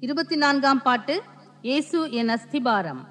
இருபத்தி நான்காம் பாட்டு இயேசு என் அஸ்திபாரம்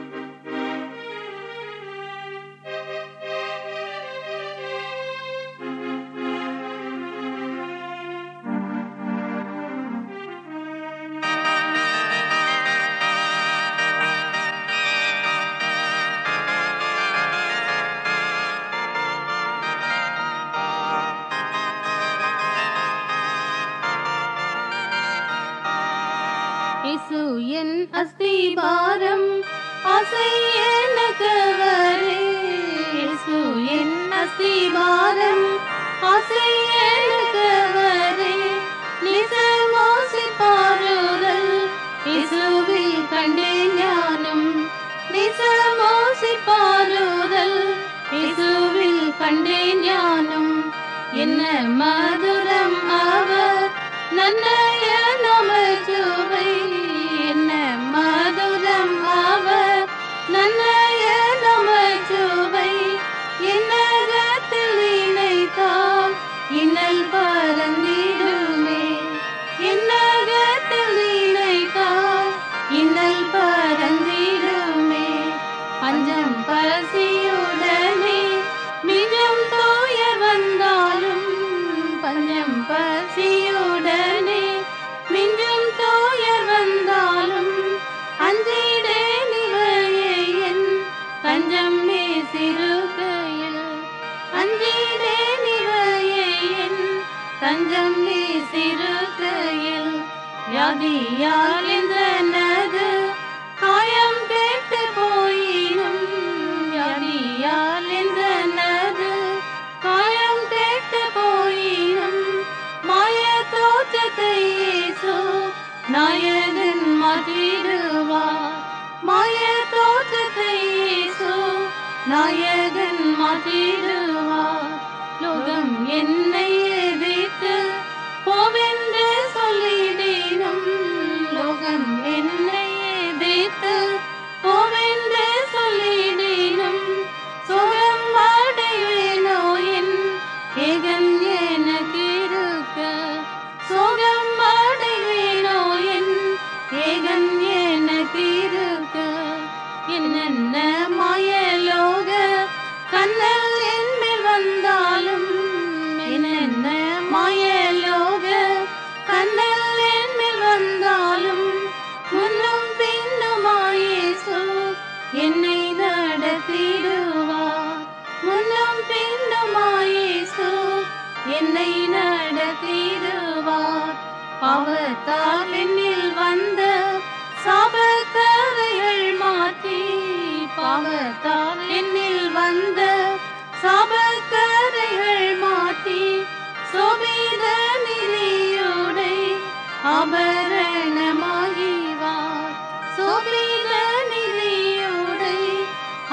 இயேசு என் அஸ்திபாரம் ஆசை எனக்கவரே இயேசு என் அஸ்திபாரம் ஆசை எனக்கவரே நிசமோசி பாருதல் இயேசுவில் கண்டே ஞானம் நிசமோசி பாருதல் இயேசுவில் கண்டே ஞானம் என்ன மதுரம் அவர் நன்னய நமச்சுவை என்ன மதுரம் அவர் நன்னய நமச்சுவை என்னகத்தில் இணைத்தால் இன்னல் பரந்திடுமே என்னகத்தில் இணைத்தால் இன்னல் பரந்திடுமே பஞ்சம் பசியுடனே மிஜம் தோயர் வந்தாலும் பஞ்சம் பசியுடனே மிஞ்சும் தோயர் வந்தாலும் அஞ்சிடே நிலையே என் பஞ்சம் சிறுகையில் அஞ்சிடே நிலையே என் தஞ்சம் சிறுகையில் வியாதியால் என்றனது காயம் கேட்டு போயினும் வியாதியால் என்றனது காயம் கேட்டு போயினும் மாய தோற்றத்தை இயேசு நாயகன் மாற்றிடுவார் மாய தோற்றத்தை இயேசு நாயகன் மாற்றிடுவார் லோகம் என்னை எதிர்த்து போவென்று சொல்லிடினும் லோகம் என்னை எதிர்த்து போவென்று சொல்லிடினும் சுகம் அடைவேனோ என் ஏகன் எனக்கு இருக்க சுகம் அடைவேனோ என் ஏகன் எனக்கு இருக்க என்னென்ன மாயலோக கண்ணல் என்பில் வந்தாலும் என்னென்ன மாயலோக கண்ணல் என்பில் வந்தாலும் முன்னும் பின்னுமாயேசு என்னை நடத்திடுவார் முன்னும் பின்னுமாயேசு என்னை நடத்திடுவார் பாவத்தால் என்னில் வந்த சாபக்கரைகள் மாற்றி பாவத்தால் என்னில் வந்த சாபக்கரைகள் மாற்றி சோபித நிதியோடை ஆபரணமாகிவார் சோபித நிதியோடை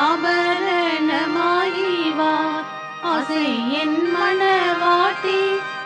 ஆபரணமாகிவார் ஆசை என் மனவாட்டி